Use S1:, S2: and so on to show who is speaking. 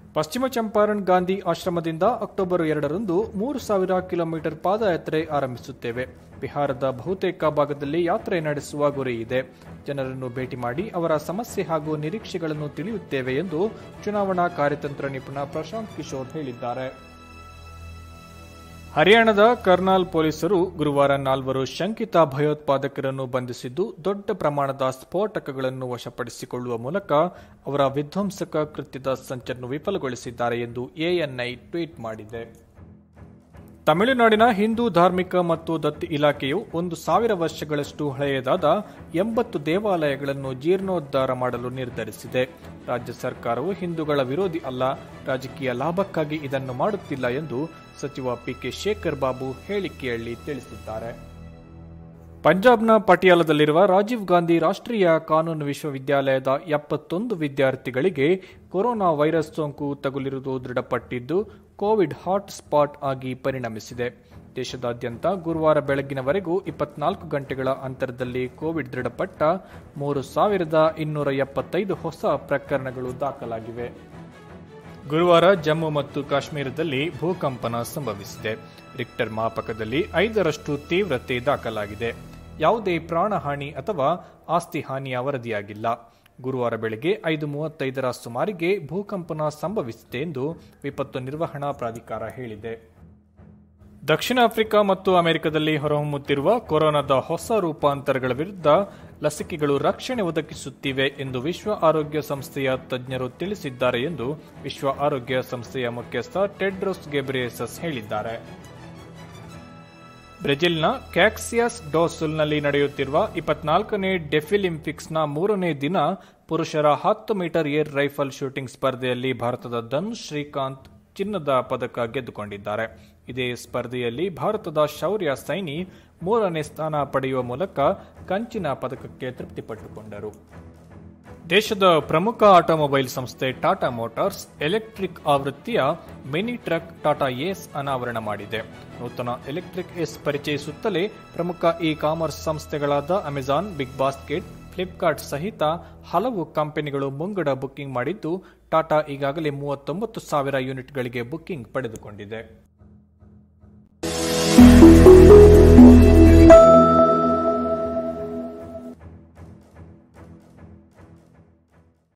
S1: ಪಶ್ಚಿಮ ಚಂಪಾರಣ್ ಗಾಂಧಿ ಆಶ್ರಮದಿಂದ ಅಕ್ಟೋಬರ್ ಎರಡರಂದು ಮೂರು ಸಾವಿರ ಕಿಲೋಮೀಟರ್ ಪಾದಯಾತ್ರೆ ಆರಂಭಿಸುತ್ತೇವೆ ಬಿಹಾರದ ಬಹುತೇಕ ಭಾಗದಲ್ಲಿ ಯಾತ್ರೆ ನಡೆಸುವ ಗುರಿ ಇದೆ ಜನರನ್ನು ಭೇಟಿ ಮಾಡಿ ಅವರ ಸಮಸ್ಯೆ ಹಾಗೂ ನಿರೀಕ್ಷೆಗಳನ್ನು ತಿಳಿಯುತ್ತೇವೆ ಎಂದು ಚುನಾವಣಾ ಕಾರ್ಯತಂತ್ರ ನಿಪುಣ ಪ್ರಶಾಂತ್ ಕಿಶೋರ್ ಹೇಳಿದ್ದಾರೆ ಹರಿಯಾಣದ ಕರ್ನಾಲ್ ಪೊಲೀಸರು ಗುರುವಾರ ನಾಲ್ವರು ಶಂಕಿತ ಭಯೋತ್ಪಾದಕರನ್ನು ಬಂಧಿಸಿದ್ದು ದೊಡ್ಡ ಪ್ರಮಾಣದ ಸ್ಫೋಟಕಗಳನ್ನು ವಶಪಡಿಸಿಕೊಳ್ಳುವ ಮೂಲಕ ಅವರ ವಿಧ್ವಂಸಕ ಕೃತ್ಯದ ಸಂಚನ್ನು ವಿಫಲಗೊಳಿಸಿದ್ದಾರೆ ಎಂದು ಎಎನ್ಐ ಟ್ವೀಟ್ ಮಾಡಿದೆ ತಮಿಳುನಾಡಿನ ಹಿಂದೂ ಧಾರ್ಮಿಕ ಮತ್ತು ದತ್ತಿ ಇಲಾಖೆಯು ಒಂದು ಸಾವಿರ ವರ್ಷಗಳಷ್ಟು ಹಳೆಯದಾದ ಎಂಬತ್ತು ದೇವಾಲಯಗಳನ್ನು ಜೀರ್ಣೋದ್ಧಾರ ಮಾಡಲು ನಿರ್ಧರಿಸಿದೆ ರಾಜ್ಯ ಸರ್ಕಾರವು ಹಿಂದೂಗಳ ವಿರೋಧಿ ಅಲ್ಲ ರಾಜಕೀಯ ಲಾಭಕ್ಕಾಗಿ ಇದನ್ನು ಮಾಡುತ್ತಿಲ್ಲ ಎಂದು ಸಚಿವ ಪಿಕೆ ಶೇಖರ್ ಬಾಬು ಹೇಳಿಕೆಯಲ್ಲಿ ತಿಳಿಸಿದ್ದಾರೆ ಪಂಜಾಬ್ನ ಪಟಿಯಾಲದಲ್ಲಿರುವ ರಾಜೀವ್ ಗಾಂಧಿ ರಾಷ್ಟ್ರೀಯ ಕಾನೂನು ವಿಶ್ವವಿದ್ಯಾಲಯದ ಎಪ್ಪತ್ತೊಂದು ವಿದ್ಯಾರ್ಥಿಗಳಿಗೆ ಕೊರೋನಾ ವೈರಸ್ ಸೋಂಕು ತಗುಲಿರುವುದು ದೃಢಪಟ್ಟಿದ್ದು ಕೋವಿಡ್ ಹಾಟ್ ಸ್ಪಾಟ್ ಆಗಿ ಪರಿಣಮಿಸಿದೆ ದೇಶದಾದ್ಯಂತ ಗುರುವಾರ ಬೆಳಗ್ಗಿನವರೆಗೂ ಇಪ್ಪತ್ನಾಲ್ಕು ಗಂಟೆಗಳ ಅಂತರದಲ್ಲಿ ಕೋವಿಡ್ ದೃಢಪಟ್ಟ ಮೂರು ಸಾವಿರದ ಇನ್ನೂರ ಎಪ್ಪತ್ತೈದು ಹೊಸ ಪ್ರಕರಣಗಳು ದಾಖಲಾಗಿವೆ ಗುರುವಾರ ಜಮ್ಮು ಮತ್ತು ಕಾಶ್ಮೀರದಲ್ಲಿ ಭೂಕಂಪನ ಸಂಭವಿಸಿದೆ ರಿಕ್ಟರ್ ಮಾಪಕದಲ್ಲಿ ಐದರಷ್ಟು ತೀವ್ರತೆ ದಾಖಲಾಗಿದೆ ಯಾವುದೇ ಪ್ರಾಣಹಾನಿ ಅಥವಾ ಆಸ್ತಿ ಹಾನಿಯ ವರದಿಯಾಗಿಲ್ಲ ಗುರುವಾರ ಬೆಳಗ್ಗೆ ಐದು ಮೂವತ್ತೈದರ ಸುಮಾರಿಗೆ ಭೂಕಂಪನ ಸಂಭವಿಸಿದೆ ಎಂದು ವಿಪತ್ತು ನಿರ್ವಹಣಾ ಪ್ರಾಧಿಕಾರ ಹೇಳಿದೆ ದಕ್ಷಿಣ ಆಫ್ರಿಕಾ ಮತ್ತು ಅಮೆರಿಕದಲ್ಲಿ ಹೊರಹೊಮ್ಮುತ್ತಿರುವ ಕೊರೋನಾದ ಹೊಸ ರೂಪಾಂತರಗಳ ವಿರುದ್ಧ ಲಸಿಕೆಗಳು ರಕ್ಷಣೆ ಒದಗಿಸುತ್ತಿವೆ ಎಂದು ವಿಶ್ವ ಆರೋಗ್ಯ ಸಂಸ್ಥೆಯ ತಜ್ಞರು ತಿಳಿಸಿದ್ದಾರೆ ಎಂದು ವಿಶ್ವ ಆರೋಗ್ಯ ಸಂಸ್ಥೆಯ ಮುಖ್ಯಸ್ಥ ಟೆಡ್ರೋಸ್ ಗೆಬ್ರಿಯೇಸಸ್ ಹೇಳಿದ್ದಾರೆ ಬ್ರೆಜಿಲ್ನ ಕ್ಯಾಕ್ಸಿಯಸ್ ಡೋಸುಲ್ನಲ್ಲಿ ನಡೆಯುತ್ತಿರುವ ಇಪ್ಪತ್ನಾಲ್ಕನೇ ಡೆಫಿಲಿಂಪಿಕ್ಸ್ನ ಮೂರನೇ ದಿನ ಪುರುಷರ ಹತ್ತು ಮೀಟರ್ ಏರ್ ರೈಫಲ್ ಶೂಟಿಂಗ್ ಸ್ಪರ್ಧೆಯಲ್ಲಿ ಭಾರತದ ಧನುಷ್ ಶ್ರೀಕಾಂತ್ ಚಿನ್ನದ ಪದಕ ಗೆದ್ದುಕೊಂಡಿದ್ದಾರೆ ಇದೇ ಸ್ಪರ್ಧೆಯಲ್ಲಿ ಭಾರತದ ಶೌರ್ಯ ಸೈನಿ ಮೂರನೇ ಸ್ಥಾನ ಪಡೆಯುವ ಮೂಲಕ ಕಂಚಿನ ಪದಕಕ್ಕೆ ತೃಪ್ತಿಪಟ್ಟುಕೊಂಡರು ದೇಶದ ಪ್ರಮುಖ ಆಟೋಮೊಬೈಲ್ ಸಂಸ್ಥೆ ಟಾಟಾ ಮೋಟಾರ್ಸ್ ಎಲೆಕ್ಟ್ರಿಕ್ ಆವೃತ್ತಿಯ ಮಿನಿ ಟ್ರಕ್ ಟಾಟಾ ಏಸ್ ಅನಾವರಣ ಮಾಡಿದೆ ನೂತನ ಎಲೆಕ್ಟ್ರಿಕ್ ಏಸ್ ಪರಿಚಯಿಸುತ್ತಲೇ ಪ್ರಮುಖ ಇ ಕಾಮರ್ಸ್ ಸಂಸ್ಥೆಗಳಾದ ಅಮೆಜಾನ್ ಬಿಗ್ ಬಾಸ್ಕೆಟ್ ಫ್ಲಿಪ್ಕಾರ್ಟ್ ಸಹಿತ ಹಲವು ಕಂಪನಿಗಳು ಮುಂಗಡ ಬುಕ್ಕಿಂಗ್ ಮಾಡಿದ್ದು ಟಾಟಾ ಈಗಾಗಲೇ ಮೂವತ್ತೊಂಬತ್ತು ಸಾವಿರ ಯೂನಿಟ್ಗಳಿಗೆ ಬುಕ್ಕಿಂಗ್ ಪಡೆದುಕೊಂಡಿದೆ